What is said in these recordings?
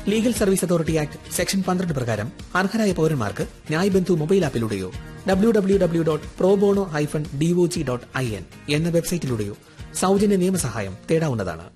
Legal service authority act section പന്ത്രണ്ട് പ്രകാരം അർഹരായ പൌരന്മാർക്ക് ന്യായ് ബന്ധു മൊബൈൽ ആപ്പിലൂടെയോ W W W dot probono hyphen DOJ dot I N എന്ന വെബ്സൈറ്റിലൂടെയോ സൗജന്യ നിയമസഹായം തേടാവുന്നതാണ്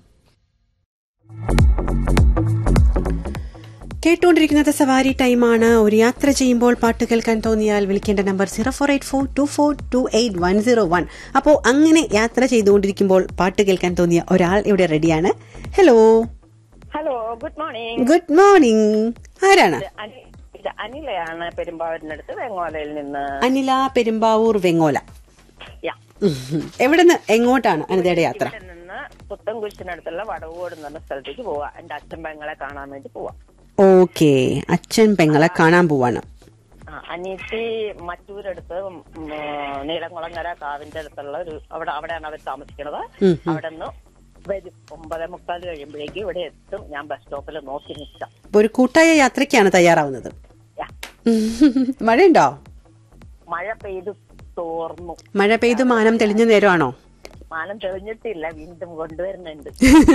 കേട്ടുകൊണ്ടിരിക്കുന്നത് സവാരി ടൈമാണ് ഒരു യാത്ര ചെയ്യുമ്പോൾ പാട്ട് കേൾക്കാൻ തോന്നിയാൽ വിളിക്കേണ്ട number zero four eight four two four two eight one zero one അപ്പോൾ അങ്ങനെ യാത്ര ചെയ്തുകൊണ്ടിരിക്കുമ്പോൾ പാട്ട് കേൾക്കാൻ തോന്നിയ ഒരാൾ ഇവിടെ റെഡിയാണ് hello hello good morning good morning ആരാണ് അനി- ഇത് അനിലയാണ് പെരുമ്പാവൂരിനടുത്ത് വെങ്ങോലയിൽ നിന്ന് അനില പെരുമ്പാവൂർ വെങ്ങോല യാ. ഉം. എവിടുന്ന് എങ്ങോട്ടാണ് അനിതയുടെ യാത്ര ഇവിടെ നിന്ന് പുത്തൻകുരിശിനടുത്തുള്ള വടവോട് എന്ന് പറഞ്ഞ സ്ഥലത്തേക്ക് പോവാ എന്റെ അച്ഛൻ പെങ്ങളെ കാണാൻ വേണ്ടി പോവാ ഓക്കെ അച്ഛൻ പെങ്ങളെ കാണാൻ പോവാണ് ആ, അനിയത്തി മറ്റൂരടുത്ത് ഉം, നീലംകുളങ്ങര കാവിന്റെ അടുത്തുള്ള ഒരു അവിടെ അവിടെയാണ് അവർ താമസിക്കുന്നത് ഉം, ഉം. അവിടെ നിന്ന് വരും ഒമ്പതേ മുക്കാൽ കഴിയുമ്പോഴേക്ക് ഇവിടെ എത്തും ഞാൻ ബസ് സ്റ്റോപ്പിൽ നോക്കി നിൽക്കാം അപ്പൊ ഒരു കൂട്ടായ യാത്രയ്ക്കാണ് തയ്യാറാവുന്നത് യാ. മഴയുണ്ടോ മഴ പെയ്ത് തോർന്നു മഴ പെയ്ത് മാനം തെളിഞ്ഞ നേരമാണോ മാനം തെളിഞ്ഞിട്ടില്ല വീണ്ടും കൊണ്ടുവരുന്നുണ്ട്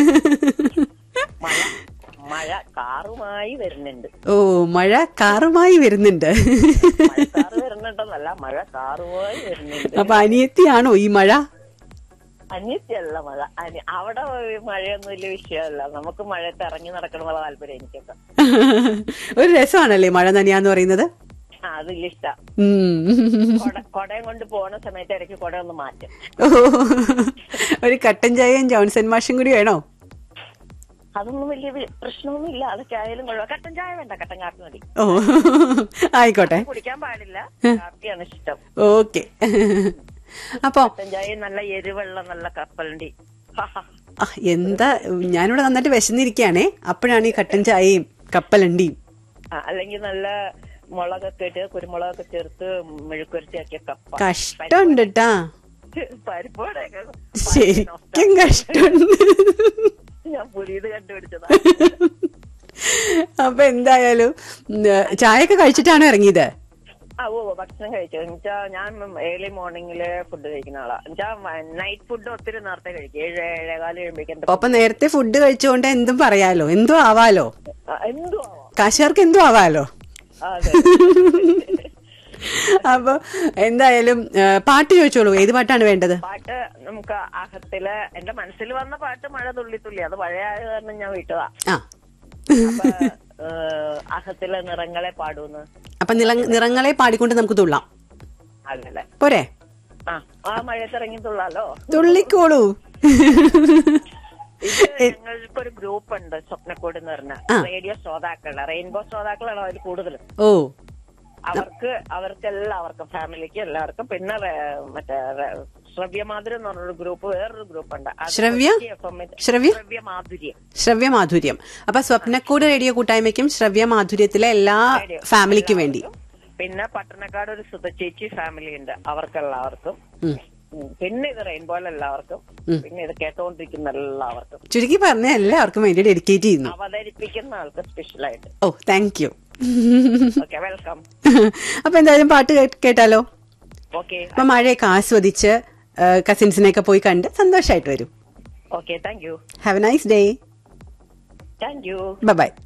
മഴ മഴ കാറുമായി വരുന്നുണ്ട് ഓ മഴ കാറുമായി വരുന്നുണ്ട് മഴ കാറ് വരുന്നുണ്ടെന്നല്ല മഴ കാറുമായി വരുന്നുണ്ട് അപ്പൊ അനിയത്തിയാണോ ഈ മഴ അന്യത്യല്ല മഴ അനി അവിടെ മഴയൊന്നും വലിയ വിഷയമല്ല നമുക്ക് മഴയത്ത് ഇറങ്ങി നടക്കണമെന്നുള്ള താല്പര്യം എനിക്കൊക്കെ ഒരു രസമാണല്ലേ മഴ നനയാന്ന് പറയുന്നത് ആ അതില്ല ഇഷ്ട ഉം. കൊടയും കൊണ്ട് പോണ സമയത്ത് ഇടയ്ക്ക് കൊട ഒന്ന് മാറ്റും ഓ, ഒരു കട്ടൻ ചായയും ജോൺസൺ മാഷും കൂടി വേണോ അതൊന്നും വലിയ വി- പ്രശ്നമൊന്നും ഇല്ല അതൊക്കെ ആയാലും കൊള്ളാം കട്ടൻ ചായ വേണ്ട കട്ടൻ കാപ്പി മതി ഓ ആയിക്കോട്ടെ കുടിക്കാൻ പാടില്ല കാപ്പിയാണ് ഇഷ്ടം ഓക്കെ അപ്പോ കട്ടൻ ചായ നല്ല എരിവെള്ള നല്ല കപ്പലണ്ടി ആ, എന്താ ഞാനിവിടെ നന്നായിട്ട് വിശന്നിരിക്കുകയാണേ അപ്പോഴാണ് ഈ കട്ടൻ ചായയും കപ്പലണ്ടിയും ആ, അല്ലെങ്കിൽ നല്ല മുളകൊക്കെ ഇട്ട് കുരുമുളകൊക്കെ ചേർത്ത് മെഴുക്കുരട്ടിയാക്കിയ കപ്പ കഷ്ടമുണ്ട് ട്ടാ പരിപ്പോടെയൊക്കെ ശരിക്കും കഷ്ടമുണ്ട് ഞാൻ പുതിയത് കണ്ടുപിടിച്ചതാ അപ്പൊ എന്തായാലും ഉം, ചായയൊക്കെ കഴിച്ചിട്ടാണോ ഇറങ്ങിയത് ആ ഓ ഭക്ഷണം കഴിച്ചു എന്നുവെച്ചാ ഞാൻ ഏർലി മോർണിംഗില് ഫുഡ് കഴിക്കുന്ന ആളാ എന്നുവെച്ചാ നൈറ്റ് ഫുഡ് ഒത്തിരി നേരത്തെ കഴിക്കും ഏഴ് ഏഴേകാല് കഴിയുമ്പോഴേക്കും അപ്പൊ നേരത്തെ ഫുഡ് കഴിച്ചുകൊണ്ട് എന്തും പറയാലോ എന്തും ആവാലോ എന്തോ ആവാം കാശുകാർക്ക് എന്തും ആവാലോ ആ, അതെ അപ്പൊ എന്തായാലും ആ, പാട്ട് ചോദിച്ചോളൂ ഏത് പാട്ടാണ് വേണ്ടത് പാട്ട് നമുക്ക് അകത്തില് എന്റെ മനസ്സിൽ വന്ന പാട്ട് മഴ തുള്ളി തുള്ളി അത് മഴയായത് കാരണം ഞാൻ വിട്ടതാ ആ അപ്പൊ ഏഹ്, അകത്തിലെ നിറങ്ങളെ പാടൂന്ന് അപ്പൊ നിള- നിറങ്ങളെ പാടിക്കൊണ്ട് നമുക്ക് തുള്ളാം അങ്ങനെ പോരെ ആ ആ മഴയത്തിറങ്ങി തുള്ളാലോ തുള്ളിക്കോളൂ ഇത് ഞങ്ങൾക്ക് ഒരു ഗ്രൂപ്പ് ഉണ്ട് സ്വപ്നക്കോട് എന്ന് പറഞ്ഞ ആ. റേഡിയോ ശ്രോതാക്കളുടെ റെയിൻബോ ശ്രോതാക്കളാണ് അതിൽ കൂടുതലും ഓ അവർക്ക് അവർക്ക് എല്ലാവർക്കും ഫാമിലിക്ക് എല്ലാവർക്കും പിന്നെ റേ- മറ്റേ റേ- ശ്രവ്യമാധുര്യം എന്ന് പറഞ്ഞൊരു ഗ്രൂപ്പ് വേറൊരു ഗ്രൂപ്പ് ഉണ്ട് അത് ശ്രവ്യ? കൊച്ചി FM ൽ ശ്രവ്യ? ശ്രവ്യമാധുര്യം ശ്രവ്യമാധുര്യം അപ്പൊ സ്വപ്നക്കൂട് റേഡിയോ കൂട്ടായ്മയ്ക്കും ശ്രവ്യമാധുര്യത്തിലെ എല്ലാ റേഡിയോ ഫാമിലിക്കും വേണ്ടി പിന്നെ പട്ടണക്കാട് ഒരു സുതച്ചേച്ചി ഫാമിലി ഉണ്ട് അവർക്കെല്ലാവർക്കും ഉം. ഉം. പിന്നെ ഇത് റെയിൻബോയിൽ എല്ലാവർക്കും പിന്നെ ഇത് കേട്ടോണ്ടിരിക്കുന്ന എല്ലാവർക്കും ചുരുക്കി പറഞ്ഞ എല്ലാവർക്കും വേണ്ടി ഡെഡിക്കേറ്റ് ചെയ്യുന്നു അവതരിപ്പിക്കുന്ന ആൾക്ക് സ്പെഷ്യലായിട്ട് oh thank you okay welcome അപ്പൊ എന്തായാലും പാട്ട് കേ- കേട്ടാലോ ഓക്കെ അപ്പൊ മഴയൊക്കെ ആസ്വദിച്ച് കസിൻസിനെയൊക്കെ പോയി കണ്ട് സന്തോഷമായിട്ട് വരും okay thank you have a nice day thank you by